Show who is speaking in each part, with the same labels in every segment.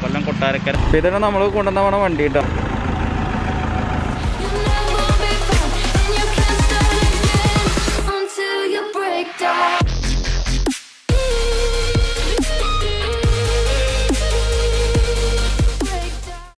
Speaker 1: കൊല്ലം കൊട്ടാരക്കര അപ്പോൾ ഇതാണ് നമ്മൾ കൊണ്ടുവന്ന പോണ വണ്ടി കേട്ടോ
Speaker 2: Until you break down. Break down.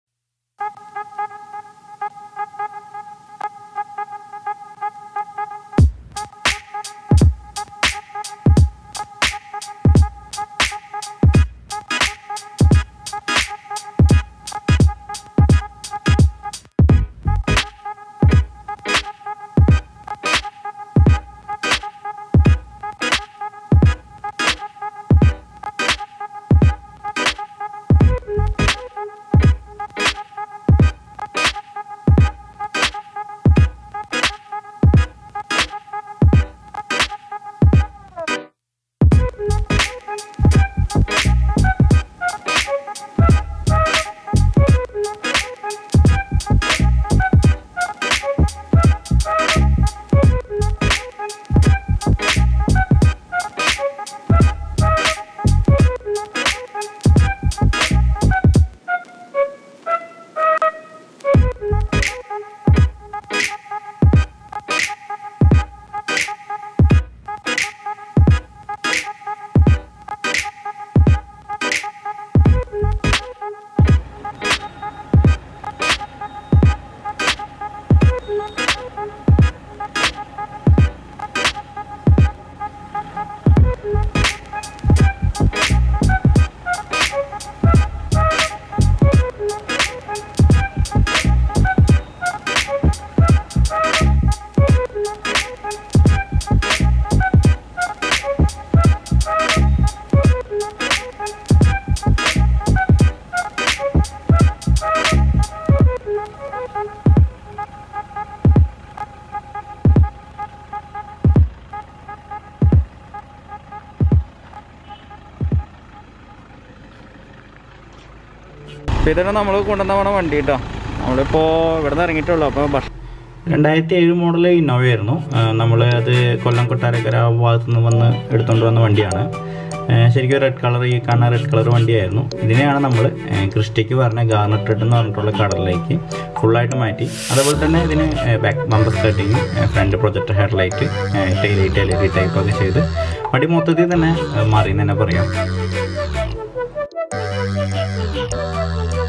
Speaker 1: അപ്പോൾ ഇതാണ് നമ്മൾ കൊണ്ടുവന്ന പോണ വണ്ടി കേട്ടോ നമ്മളിപ്പോൾ ഇവിടെ നിന്ന് ഇറങ്ങിയിട്ടുള്ളൂ അപ്പോൾ ബസ്
Speaker 3: രണ്ടായിരത്തി ഏഴ് മോഡൽ ഇന്നോവ ആയിരുന്നു നമ്മൾ അത് കൊല്ലം കൊട്ടാരക്കര ആ ഭാഗത്ത് നിന്ന് വന്ന് എടുത്തുകൊണ്ട് വന്ന വണ്ടിയാണ് ആ, ശരിക്കും റെഡ് കളർ ഈ കാണുന്ന റെഡ് കളർ വണ്ടിയായിരുന്നു ഇതിനെയാണ് നമ്മൾ ക്രിസ്റ്റിക്ക് പറഞ്ഞ ഗാർണറ്റ് റെഡ് എന്ന് പറഞ്ഞിട്ടുള്ള കളറിലേക്ക് ഫുള്ളായിട്ട് മാറ്റി അതുപോലെ തന്നെ ഇതിന് back bumper skirting front projector headlight tail light L E D type ഒക്കെ ചെയ്ത് വണ്ടി മൊത്തത്തിൽ തന്നെ ആ, മാറി എന്ന് തന്നെ പറയാം